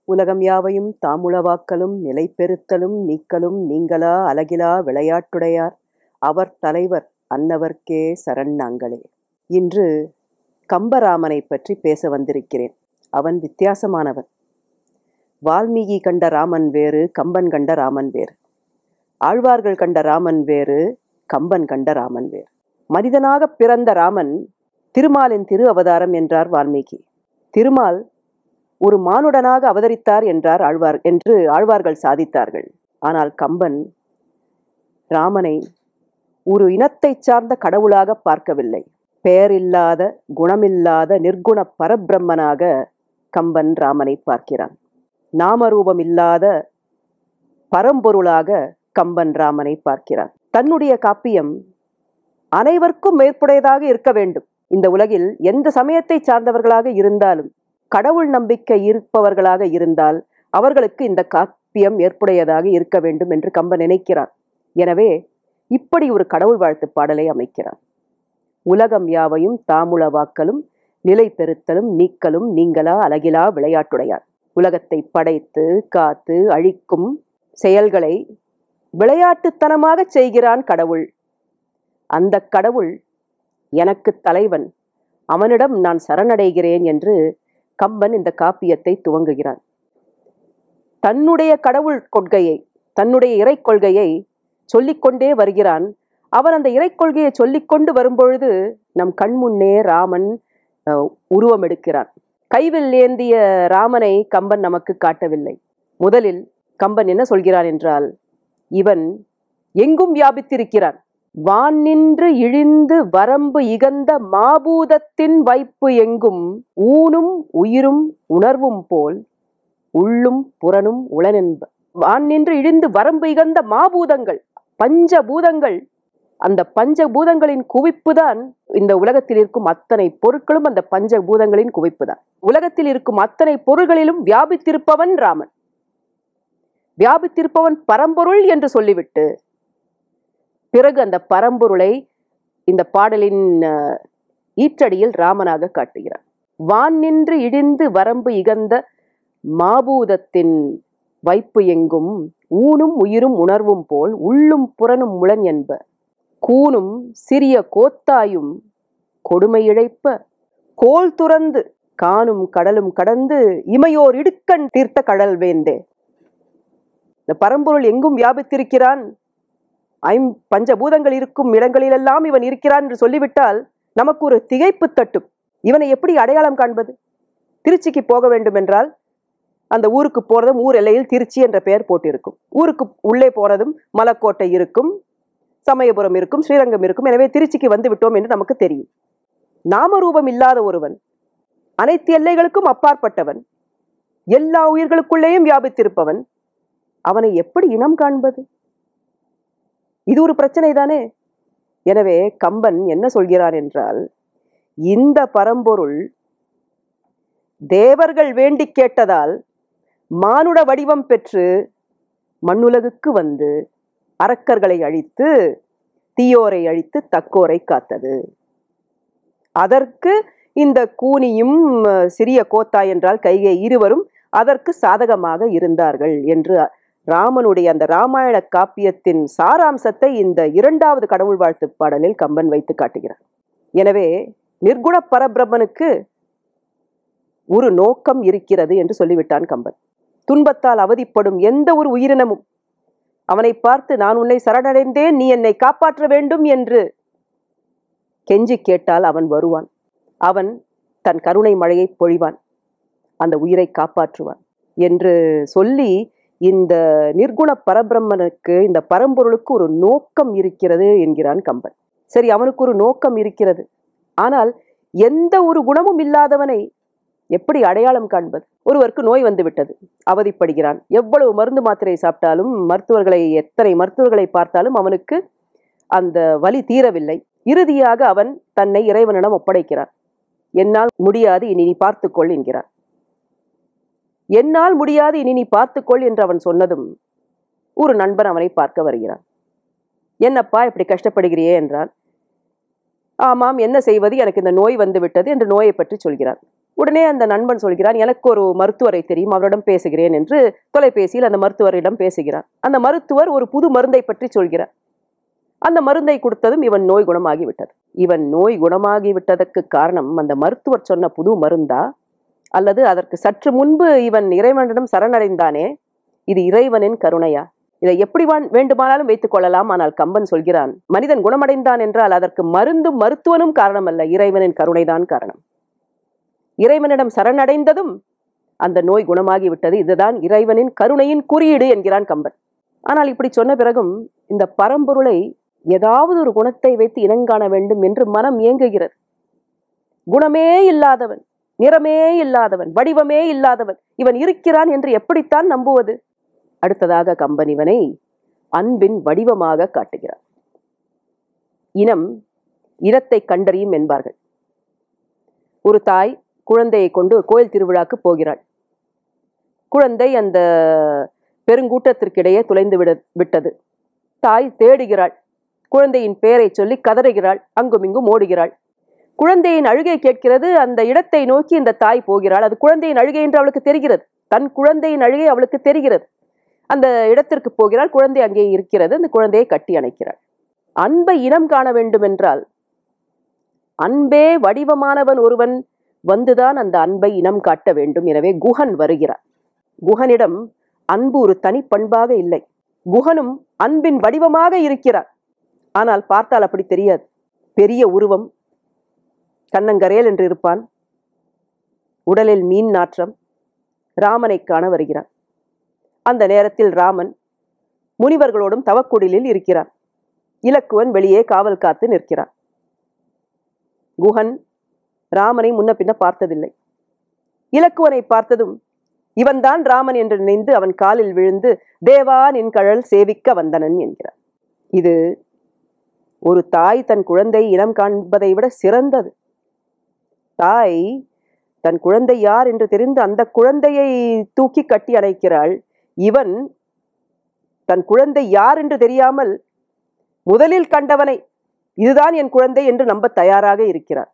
உலகம் யாவையும் தாமுளவாக்கலும் நிலைபெறுத்தலும் நீக்கலும் நீங்களா அலகிலா விளையாட்டுடையார் அவர் தலைவர் அன்னவர்க்கே சரண் நாங்களே இன்று கம்பராமனை பற்றி பேச வந்திருக்கிறேன் அவன் வித்தியாசமானவன் வால்மீகி கண்ட ராமன் வேறு கம்பன் கண்ட ராமன் வேறு ஆழ்வார்கள் கண்ட ராமன் வேறு கம்பன் கண்ட ராமன் வேறு மனிதனாக பிறந்த ராமன் திருமாலின் திரு அவதாரம் என்றார் வால்மீகி திருமால் ஒரு மானுடனாக அவதரித்தார் என்றார் ஆழ்வார் என்று ஆழ்வார்கள் சாதித்தார்கள் ஆனால் கம்பன் ராமனை ஒரு இனத்தைச் சார்ந்த கடவுளாக பார்க்கவில்லை பெயரில்லாத குணமில்லாத நிர்குண பரபிரம்மனாக கம்பன் ராமனை பார்க்கிறான் நாமரூபம் இல்லாத பரம்பொருளாக கம்பன் ராமனை பார்க்கிறான் தன்னுடைய காப்பியம் அனைவருக்கும் மேற்புடையதாக இருக்க வேண்டும் இந்த உலகில் எந்த சமயத்தை சார்ந்தவர்களாக இருந்தாலும் கடவுள் நம்பிக்கை இருப்பவர்களாக இருந்தால் அவர்களுக்கு இந்த காப்பியம் ஏற்புடையதாக இருக்க வேண்டும் என்று கம்பன் நினைக்கிறான் எனவே இப்படி ஒரு கடவுள் வாழ்த்து பாடலை அமைக்கிறான் உலகம் யாவையும் தாமுளவாக்கலும் நிலை பெறுத்தலும் நீக்கலும் நீங்களா அழகிலா விளையாட்டுடையார் உலகத்தை படைத்து காத்து அழிக்கும் செயல்களை விளையாட்டுத்தனமாக செய்கிறான் கடவுள் அந்த கடவுள் எனக்கு தலைவன் அவனிடம் நான் சரணடைகிறேன் என்று கம்பன் இந்த காப்பியத்தை துவங்குகிறான் தன்னுடைய கடவுள் கொள்கையை தன்னுடைய இறை கொள்கையை சொல்லிக்கொண்டே வருகிறான் அவன் அந்த இறை கொள்கையை சொல்லிக்கொண்டு வரும்பொழுது நம் கண்முன்னே ராமன் உருவம் எடுக்கிறான் கைவில் ஏந்திய ராமனை கம்பன் நமக்கு காட்டவில்லை முதலில் கம்பன் என்ன சொல்கிறான் என்றால் இவன் எங்கும் வியாபித்திருக்கிறான் வான் நின்று இழிந்து வரம்பு இகந்த மாபூதத்தின் வைப்பு எங்கும் ஊனும் உயிரும் உணர்வும் போல் உள்ளும் புறனும் உளனென்ப வான் நின்று இழிந்து வரம்பு இகந்த மாபூதங்கள் பஞ்சபூதங்கள் அந்த பஞ்சபூதங்களின் குவிப்பு தான் இந்த உலகத்தில் இருக்கும் அத்தனை பொருட்களும் அந்த பஞ்சபூதங்களின் குவிப்பு தான் உலகத்தில் இருக்கும் அத்தனை பொருள்களிலும் வியாபித்திருப்பவன் ராமன் வியாபித்திருப்பவன் பரம்பொருள் என்று சொல்லிவிட்டு பிறகு அந்த பரம்பொருளை இந்த பாடலின் ஈற்றடியில் ராமனாக காட்டுகிறார் வான் நின்று இடிந்து வரம்பு இகந்த மாபூதத்தின் வைப்பு எங்கும் ஊனும் உயிரும் உணர்வும் போல் உள்ளும் புறனும் முளன் என்ப கூனும் சிறிய கோத்தாயும் கொடுமை இழைப்ப கோல் துறந்து காணும் கடலும் கடந்து இமையோர் இடுக்கண் தீர்த்த கடல் வேந்தே இந்த பரம்பொருள் எங்கும் வியாபித்திருக்கிறான் ஐம் பஞ்சபூதங்கள் இருக்கும் இடங்களிலெல்லாம் இவன் இருக்கிறான் என்று சொல்லிவிட்டால் நமக்கு ஒரு திகைப்பு தட்டும் இவனை எப்படி அடையாளம் காண்பது திருச்சிக்கு போக வேண்டும் என்றால் அந்த ஊருக்கு போறதும் ஊர் எல்லையில் திருச்சி என்ற பெயர் போட்டிருக்கும் ஊருக்கு உள்ளே போனதும் மலக்கோட்டை இருக்கும் சமயபுரம் இருக்கும் ஸ்ரீரங்கம் இருக்கும் எனவே திருச்சிக்கு வந்து விட்டோம் என்று நமக்கு தெரியும் நாமரூபம் இல்லாத ஒருவன் அனைத்து எல்லைகளுக்கும் அப்பாற்பட்டவன் எல்லா உயிர்களுக்குள்ளேயும் வியாபித்திருப்பவன் அவனை எப்படி இனம் காண்பது இது ஒரு பிரச்சனை தானே எனவே கம்பன் என்ன சொல்கிறான் என்றால் இந்த பரம்பொருள் தேவர்கள் வேண்டி கேட்டதால் மானுட வடிவம் பெற்று மண்ணுலகுக்கு வந்து அரக்கர்களை அழித்து தீயோரை அழித்து தக்கோரை காத்தது அதற்கு இந்த கூனியும் சிறிய கோத்தா என்றால் கைகை இருவரும் அதற்கு சாதகமாக இருந்தார்கள் என்று ராமனுடைய அந்த ராமாயண காப்பியத்தின் சாராம்சத்தை இந்த இரண்டாவது கடவுள் வாழ்த்து பாடலில் கம்பன் வைத்து காட்டுகிறார் எனவே நிர்குண பரபிரம்மனுக்கு ஒரு நோக்கம் இருக்கிறது என்று சொல்லிவிட்டான் கம்பன் துன்பத்தால் அவதிப்படும் எந்த ஒரு உயிரினமும் அவனை பார்த்து நான் உன்னை சரணடைந்தேன் நீ என்னை காப்பாற்ற வேண்டும் என்று கெஞ்சி கேட்டால் அவன் வருவான் அவன் தன் கருணை மழையை பொழிவான் அந்த உயிரை காப்பாற்றுவான் என்று சொல்லி இந்த நிர்குண பரபிரம்மனுக்கு இந்த பரம்பொருளுக்கு ஒரு நோக்கம் இருக்கிறது என்கிறான் கம்பன் சரி அவனுக்கு ஒரு நோக்கம் இருக்கிறது ஆனால் எந்த ஒரு குணமும் இல்லாதவனை எப்படி அடையாளம் காண்பது ஒருவருக்கு நோய் வந்து விட்டது அவதிப்படுகிறான் எவ்வளவு மருந்து மாத்திரை சாப்பிட்டாலும் மருத்துவர்களை எத்தனை மருத்துவர்களை பார்த்தாலும் அவனுக்கு அந்த வலி தீரவில்லை இறுதியாக அவன் தன்னை இறைவனிடம் ஒப்படைக்கிறான் என்னால் முடியாது இனி நீ பார்த்துக்கொள் என்கிறான் என்னால் முடியாது இனி நீ பார்த்துக்கொள் என்று அவன் சொன்னதும் ஒரு நண்பன் அவனை பார்க்க வருகிறான் என்னப்பா இப்படி கஷ்டப்படுகிறியே என்றான் ஆமாம் என்ன செய்வது எனக்கு இந்த நோய் வந்து விட்டது என்று நோயை பற்றி சொல்கிறான் உடனே அந்த நண்பன் சொல்கிறான் எனக்கு ஒரு மருத்துவரை தெரியும் அவரிடம் பேசுகிறேன் என்று தொலைபேசியில் அந்த மருத்துவரிடம் பேசுகிறான் அந்த மருத்துவர் ஒரு புது மருந்தை பற்றி சொல்கிறார் அந்த மருந்தை கொடுத்ததும் இவன் நோய் குணமாகி விட்டது இவன் நோய் குணமாகி விட்டதற்கு காரணம் அந்த மருத்துவர் சொன்ன புது மருந்தா அல்லது அதற்கு சற்று முன்பு இவன் இறைவனிடம் சரணடைந்தானே இது இறைவனின் கருணையா இதை எப்படி வான்- வேண்டுமானாலும் வைத்துக் கொள்ளலாம் ஆனால் கம்பன் சொல்கிறான் மனிதன் குணமடைந்தான் என்றால் அதற்கு மருந்தும் மருத்துவனும் காரணம் அல்ல இறைவனின் கருணைதான் காரணம் இறைவனிடம் சரணடைந்ததும் அந்த நோய் குணமாகி விட்டது இதுதான் இறைவனின் கருணையின் குறியீடு என்கிறான் கம்பன் ஆனால் இப்படி சொன்ன பிறகும் இந்த பரம்பொருளை ஏதாவது ஒரு குணத்தை வைத்து இனங்காண வேண்டும் என்று மனம் ஏங்குகிறது குணமே இல்லாதவன் நிறமே இல்லாதவன் வடிவமே இல்லாதவன் இவன் இருக்கிறான் என்று எப்படித்தான் நம்புவது அடுத்ததாக கம்பன் இவனை அன்பின் வடிவமாக காட்டுகிறார் இனம் இனத்தை கண்டறியும் என்பார்கள் ஒரு தாய் குழந்தையை கொண்டு கோயில் திருவிழாக்கு போகிறாள் குழந்தை அந்த பெருங்கூட்டத்திற்கிடையே துளைந்து விட விட்டது தாய் தேடுகிறாள் குழந்தையின் பெயரை சொல்லி கதறுகிறாள் அங்குமிங்கும் ஓடுகிறாள் குழந்தையின் அழுகை கேட்கிறது அந்த இடத்தை நோக்கி இந்த தாய் போகிறாள் அது குழந்தையின் அழுகை என்று அவளுக்கு தெரிகிறது தன் குழந்தையின் அழுகை அவளுக்கு தெரிகிறது அந்த இடத்திற்கு போகிறாள் குழந்தை அங்கே இருக்கிறது அந்த குழந்தையை கட்டி அணைக்கிறாள் அன்பை இனம் காண வேண்டும் என்றால் அன்பே வடிவமானவன் ஒருவன் வந்துதான் அந்த அன்பை இனம் காட்ட வேண்டும் எனவே குஹன் வருகிறார் குஹனிடம் அன்பு ஒரு தனி பண்பாக இல்லை குஹனும் அன்பின் வடிவமாக இருக்கிறார் ஆனால் பார்த்தால் அப்படி தெரியாது பெரிய உருவம் கண்ணங்கரேல் என்று இருப்பான் உடலில் மீன் நாற்றம் ராமனை காண வருகிறான் அந்த நேரத்தில் ராமன் முனிவர்களோடும் தவக்குடிலில் இருக்கிறான் இலக்குவன் வெளியே காவல் காத்து நிற்கிறான் குஹன் ராமனை முன்ன பின்ன பார்த்ததில்லை இலக்குவனை பார்த்ததும் இவன்தான் ராமன் என்று நினைந்து அவன் காலில் விழுந்து தேவா நின் கழல் சேவிக்க வந்தனன் என்கிறார் இது ஒரு தாய் தன் குழந்தை இனம் காண்பதை விட சிறந்தது தாய் தன் குழந்தை யார் என்று தெரிந்து அந்த குழந்தையை தூக்கி கட்டி அணைக்கிறாள் இவன் தன் குழந்தை யார் என்று தெரியாமல் முதலில் கண்டவனை இதுதான் என் குழந்தை என்று நம்ப தயாராக இருக்கிறார்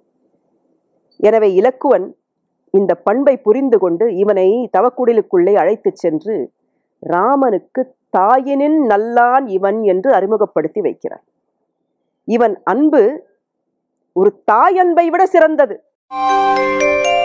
எனவே இலக்குவன் இந்த பண்பை புரிந்து கொண்டு இவனை தவக்குடிலுக்குள்ளே அழைத்துச் சென்று ராமனுக்கு தாயினின் நல்லான் இவன் என்று அறிமுகப்படுத்தி வைக்கிறார் இவன் அன்பு ஒரு தாய் அன்பை விட சிறந்தது